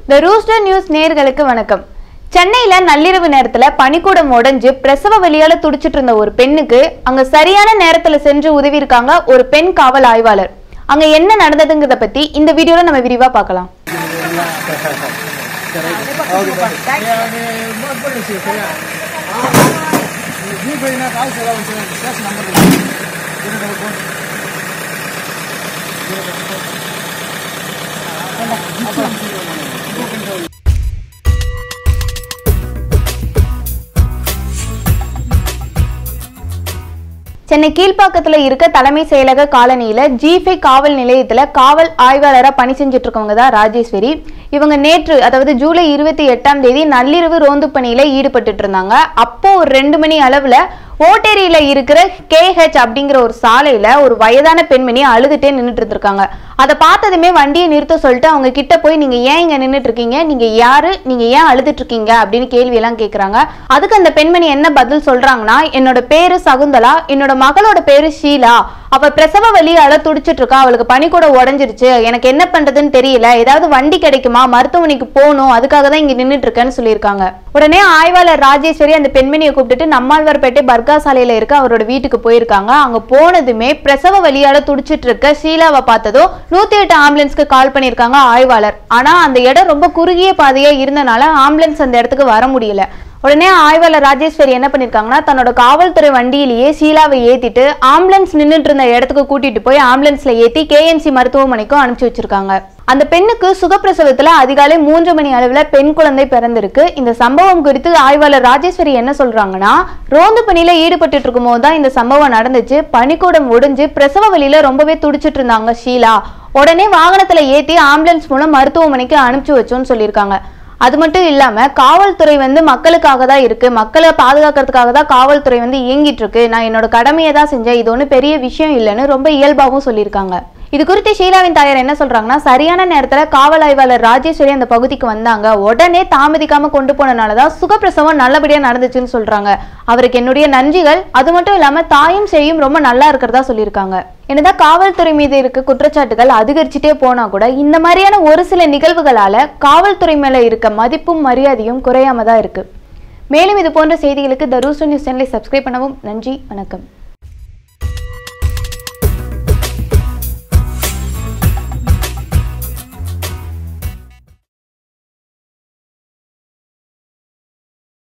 த rooster news நேர்களுக்கு வணக்கம் சென்னையில நள்ளிரவு நேரத்துல பனிக்கூடம் உடைஞ்சு பிரசவ வலியால துடிச்சிட்டு இருந்த ஒரு பெண்ணுக்கு அங்க சரியான நேரத்துல சென்று உதவி இருக்காங்க ஒரு பெண் காவல் ஆய்வாளர் அங்க என்ன நடந்ததுங்கிறத பத்தி இந்த வீடியோல நம்ம விரிவா பார்க்கலாம் சென்னை கீழ்ப்பாக்கத்துல இருக்க தலைமை செயலக காலனியில ஜிஃபை காவல் நிலையத்துல காவல் ஆய்வாளரா பணி செஞ்சுட்டு இருக்கவங்க தான் ராஜேஸ்வரி இவங்க நேற்று அதாவது ஜூலை இருபத்தி எட்டாம் தேதி நள்ளிரவு ரோந்து பணியில ஈடுபட்டுட்டு இருந்தாங்க அப்போ ஒரு ரெண்டு மணி அளவுல ஓட்டேரியில இருக்கிற கேஹெச் அப்படிங்கிற ஒரு சாலையில ஒரு வயதான பெண்மணி அழுதுட்டே நின்றுட்டு இருந்திருக்காங்க அதை பார்த்ததுமே வண்டியை நிறுத்த சொல்லிட்டு அவங்க கிட்ட போய் நீங்க ஏன் இங்க நின்றுட்டு இருக்கீங்க நீங்க யாரு நீங்க ஏன் அழுதுட்டு இருக்கீங்க அப்படின்னு கேள்வி எல்லாம் கேக்குறாங்க அதுக்கு அந்த பெண்மணி என்ன பதில் சொல்றாங்கன்னா என்னோட பேரு சகுந்தலா என்னோட மகளோட பேரு ஷீலா அவ பிரசவ வலியால துடிச்சிட்டு இருக்கா அவளுக்கு பனி கூட உடஞ்சிருச்சு எனக்கு என்ன பண்றதுன்னு தெரியல ஏதாவது வண்டி கிடைக்குமா மருத்துவமனைக்கு போகணும் அதுக்காக தான் இங்க நின்னுட்டு இருக்கேன்னு சொல்லியிருக்காங்க உடனே ஆய்வாளர் ராஜேஸ்வரி அந்த பெண்மணியை கூப்பிட்டுட்டு நம்மாழ்வார்பேட்டை பர்கா சாலையில இருக்க அவரோட வீட்டுக்கு போயிருக்காங்க அங்க போனதுமே பிரசவ வலியால துடிச்சிட்டு இருக்க ஷீலாவை பார்த்ததும் நூத்தி எட்டு ஆம்புலன்ஸ்க்கு கால் பண்ணியிருக்காங்க ஆய்வாளர் ஆனா அந்த இடம் ரொம்ப குறுகிய பாதையா இருந்தனால ஆம்புலன்ஸ் அந்த இடத்துக்கு வர முடியல உடனே ஆய்வாளர் ராஜேஸ்வரி என்ன பண்ணிருக்காங்கன்னா தன்னோட காவல்துறை வண்டியிலேயே ஷீலாவை ஏத்திட்டு ஆம்புலன்ஸ் நின்னுட்டு இருந்த இடத்துக்கு கூட்டிட்டு போய் ஆம்புலன்ஸ்ல ஏத்தி கேஎன்சி மருத்துவமனைக்கும் அனுப்பிச்சு வச்சிருக்காங்க அந்த பெண்ணுக்கு சுகப்பிரசவத்துல அதிகாலை மூன்று மணி அளவுல பெண் குழந்தை பிறந்திருக்கு இந்த சம்பவம் குறித்து ஆய்வாளர் ராஜேஸ்வரி என்ன சொல்றாங்கன்னா ரோந்து பணியில ஈடுபட்டு இருக்கும் போது தான் இந்த சம்பவம் நடந்துச்சு பனிக்கூடம் ஒடிஞ்சு பிரசவ வலியில ரொம்பவே துடிச்சிட்டு இருந்தாங்க ஷீலா உடனே வாகனத்துல ஏத்தி ஆம்புலன்ஸ் மூலம் மருத்துவமனைக்கு அனுப்பிச்சு வச்சோன்னு சொல்லியிருக்காங்க அது மட்டும் இல்லாம காவல்துறை வந்து மக்களுக்காக தான் இருக்கு மக்களை பாதுகாக்கிறதுக்காக தான் காவல்துறை வந்து இயங்கிட்டு இருக்கு நான் என்னோட கடமையை தான் செஞ்சேன் இது ஒன்றும் பெரிய விஷயம் இல்லைன்னு ரொம்ப இயல்பாகவும் சொல்லியிருக்காங்க இது குறித்து ஷீலாவின் தாயார் என்ன சொல்றாங்கன்னா சரியான நேரத்துல காவல் ஆய்வாளர் ராஜேஸ்வரி அந்த பகுதிக்கு வந்தாங்க உடனே தாமதிக்காம கொண்டு போனனாலதான் சுகப்பிரசவம் நல்லபடியா நடந்துச்சுன்னு சொல்றாங்க அவருக்கு என்னுடைய நன்றிகள் அது மட்டும் இல்லாம தாயும் செய்யும் ரொம்ப நல்லா இருக்கிறதா சொல்லியிருக்காங்க என்னதான் காவல்துறை மீது இருக்க குற்றச்சாட்டுகள் அதிகரிச்சுட்டே போனா கூட இந்த மாதிரியான ஒரு சில நிகழ்வுகளால காவல்துறை மேல இருக்க மதிப்பும் மரியாதையும் குறையாம தான் இருக்கு மேலும் இது போன்ற செய்திகளுக்கு த ரூஸ்டர் நியூஸ் சேனலை சப்ஸ்கிரைப் பண்ணவும் நன்றி வணக்கம்